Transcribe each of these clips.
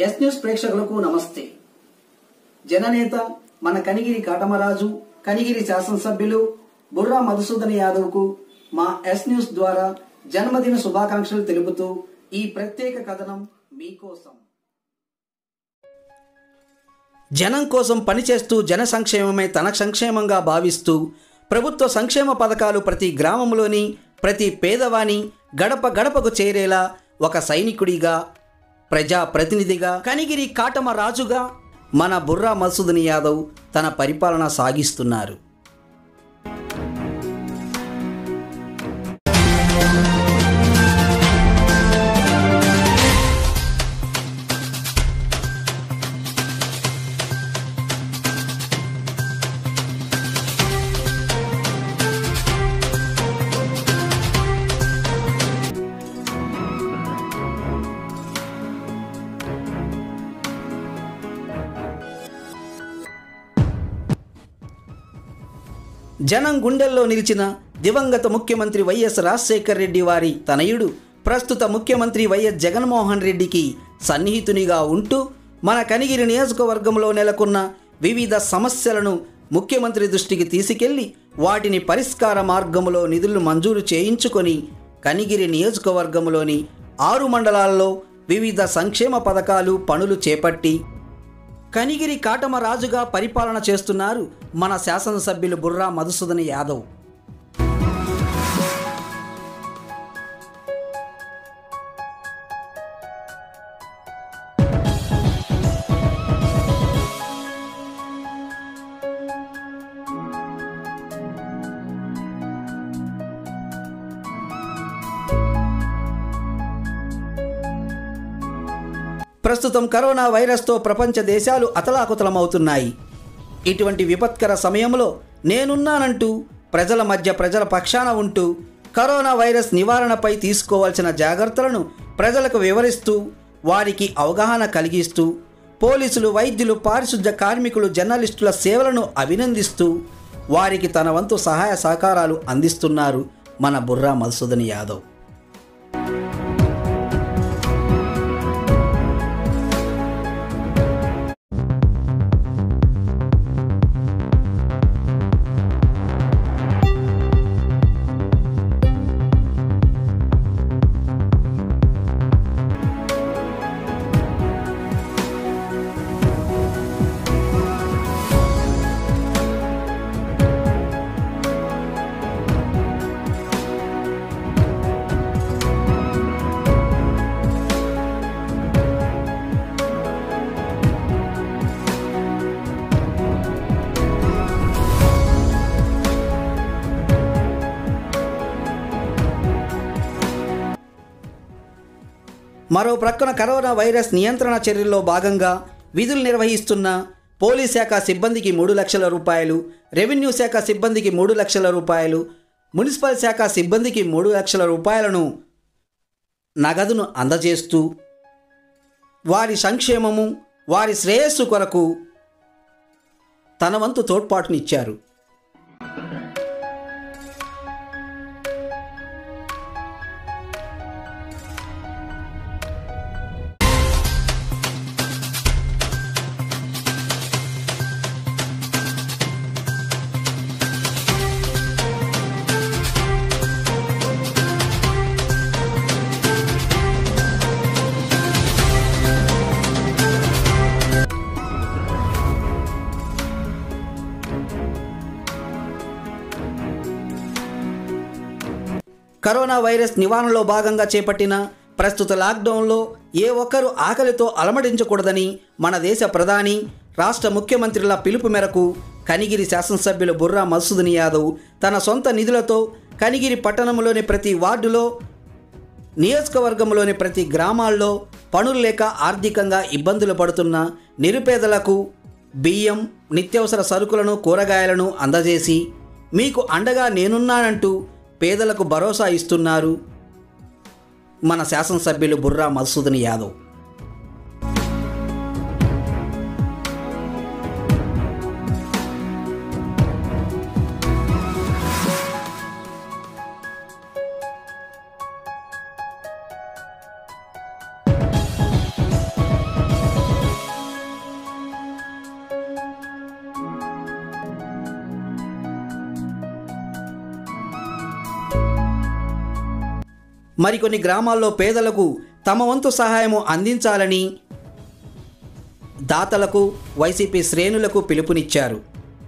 yes news ప్రేక్షకులకు నమస్తే జననేత మన కనిగిరి కాటమరాజు కనిగిరి శాసనసభ్యులు బుర్రా మధుసూదన్ యాదవ్ కు మా ఎస్ న్యూస్ ద్వారా జన్మదిన శుభాకాంక్షలు తెలుపుతూ ఈ ప్రత్యేక కథనం మీకోసం జనం కోసం పనిచేస్తూ జన సంక్షేమమే తన సంక్షేమంగా భావిస్తూ ప్రభుత్వ సంక్షేమ పథకాలు ప్రతి గ్రామంలోని ప్రతి పేదవాని గడప గడపకు చేరేలా ఒక సైనికుడిగా ప్రజా ప్రతినిధిగా కనిగిరి కాటమ రాజుగా మన బుర్రా మసూదన్ యాదవ్ తన పరిపాలన సాగిస్తున్నారు జనం గుండెల్లో నిలిచిన దివంగత ముఖ్యమంత్రి వైఎస్ రాజశేఖర్ రెడ్డి వారి తనయుడు ప్రస్తుత ముఖ్యమంత్రి వైఎస్ జగన్మోహన్ రెడ్డికి సన్నిహితునిగా ఉంటూ మన కనిగిరి నియోజకవర్గంలో నెలకొన్న వివిధ సమస్యలను ముఖ్యమంత్రి దృష్టికి తీసుకెళ్లి వాటిని పరిష్కార మార్గంలో నిధులు మంజూరు చేయించుకొని కనిగిరి నియోజకవర్గంలోని ఆరు మండలాల్లో వివిధ సంక్షేమ పథకాలు పనులు చేపట్టి కనిగిరి కాటమ రాజుగా పరిపాలన చేస్తున్నారు మన శాసనసభ్యులు బుర్రా మధుసూదన్ యాదవ్ ప్రస్తుతం కరోనా వైరస్తో ప్రపంచ దేశాలు అతలాకుతలమవుతున్నాయి ఇటువంటి విపత్కర సమయంలో నేనున్నానంటూ ప్రజల మధ్య ప్రజల పక్షాన ఉంటూ కరోనా వైరస్ నివారణపై తీసుకోవాల్సిన జాగ్రత్తలను ప్రజలకు వివరిస్తూ వారికి అవగాహన కలిగిస్తూ పోలీసులు వైద్యులు పారిశుద్ధ్య కార్మికులు జర్నలిస్టుల సేవలను అభినందిస్తూ వారికి తన వంతు సహాయ సహకారాలు అందిస్తున్నారు మన బుర్రా మధుసూదన్ యాదవ్ మరో ప్రక్కన కరోనా వైరస్ నియంత్రణ చర్యల్లో భాగంగా విధులు నిర్వహిస్తున్న పోలీస్ శాఖ సిబ్బందికి మూడు లక్షల రూపాయలు రెవెన్యూ శాఖ సిబ్బందికి మూడు లక్షల రూపాయలు మున్సిపల్ శాఖ సిబ్బందికి మూడు లక్షల రూపాయలను నగదును అందజేస్తూ వారి సంక్షేమము వారి శ్రేయస్సు కొరకు తన వంతు తోడ్పాటునిచ్చారు కరోనా వైరస్ నివారణలో భాగంగా చేపట్టిన ప్రస్తుత లాక్డౌన్లో ఏ ఒక్కరూ ఆకలితో అలమటించకూడదని మన దేశ ప్రధాని రాష్ట్ర ముఖ్యమంత్రుల పిలుపు మేరకు కనిగిరి శాసనసభ్యులు బుర్రా మధుసూదన్ యాదవ్ తన సొంత నిధులతో కనిగిరి పట్టణంలోని ప్రతి వార్డులో నియోజకవర్గంలోని ప్రతి గ్రామాల్లో పనులు లేక ఆర్థికంగా ఇబ్బందులు పడుతున్న నిరుపేదలకు బియ్యం నిత్యావసర సరుకులను కూరగాయలను అందజేసి మీకు అండగా నేనున్నానంటూ పేదలకు భరోసా ఇస్తున్నారు మన శాసనసభ్యులు బుర్రా మధుసూదన్ యాదవ్ మరికొన్ని గ్రామాల్లో పేదలకు తమ వంతు సహాయము అందించాలని దాతలకు వైసీపీ శ్రేణులకు పిలుపునిచ్చారు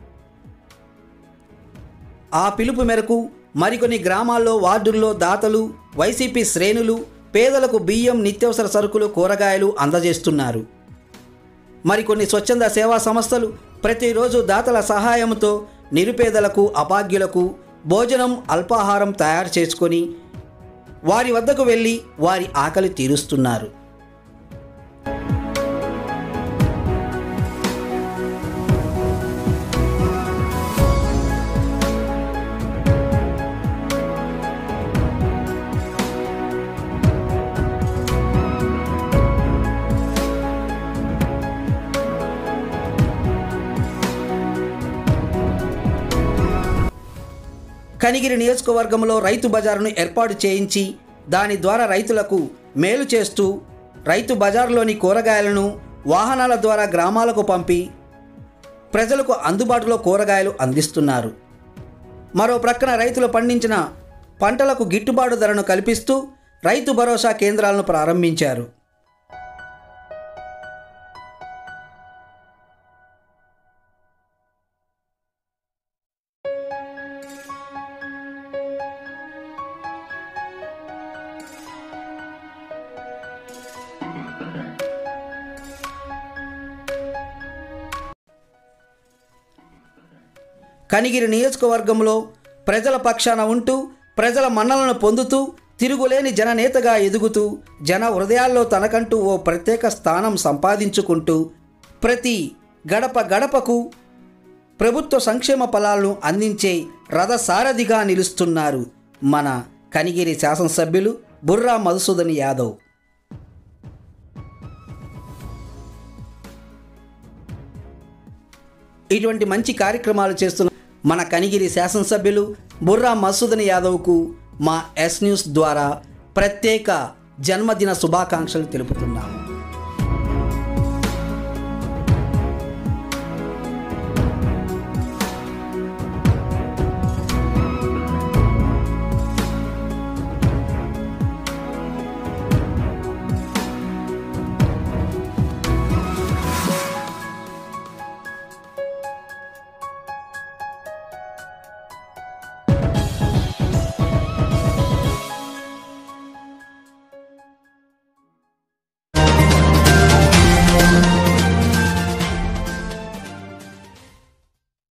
ఆ పిలుపు మేరకు మరికొన్ని గ్రామాల్లో వార్డుల్లో దాతలు వైసీపీ శ్రేణులు పేదలకు బియ్యం నిత్యావసర సరుకులు కూరగాయలు అందజేస్తున్నారు మరికొన్ని స్వచ్ఛంద సేవా సంస్థలు ప్రతిరోజు దాతల సహాయంతో నిరుపేదలకు అభాగ్యులకు భోజనం అల్పాహారం తయారు చేసుకొని వారి వద్దకు వెళ్ళి వారి ఆకలి తీరుస్తున్నారు కనిగిరి నియోజకవర్గంలో రైతు బజారును ఏర్పాటు చేయించి దాని ద్వారా రైతులకు మేలు చేస్తూ రైతు బజారులోని కూరగాయలను వాహనాల ద్వారా గ్రామాలకు పంపి ప్రజలకు అందుబాటులో కూరగాయలు అందిస్తున్నారు మరో ప్రక్కన రైతులు పండించిన పంటలకు గిట్టుబాటు ధరను కల్పిస్తూ రైతు భరోసా కేంద్రాలను ప్రారంభించారు కనిగిరి నియోజకవర్గంలో ప్రజల పక్షాన ఉంటూ ప్రజల మన్నలను పొందుతూ తిరుగులేని జననేతగా ఎదుగుతూ జన హృదయాల్లో తనకంటూ ఓ ప్రత్యేక స్థానం సంపాదించుకుంటూ ప్రతి గడప గడపకు ప్రభుత్వ సంక్షేమ ఫలాలను అందించే రథసారథిగా నిలుస్తున్నారు మన కనిగిరి శాసనసభ్యులు బుర్రా మధుసూదన్ యాదవ్ ఇటువంటి మంచి కార్యక్రమాలు చేస్తున్న మన కనిగిరి శాసనసభ్యులు బుర్రా మసూదన్ యాదవ్కు మా ఎస్ న్యూస్ ద్వారా ప్రత్యేక జన్మదిన శుభాకాంక్షలు తెలుపుతున్నాము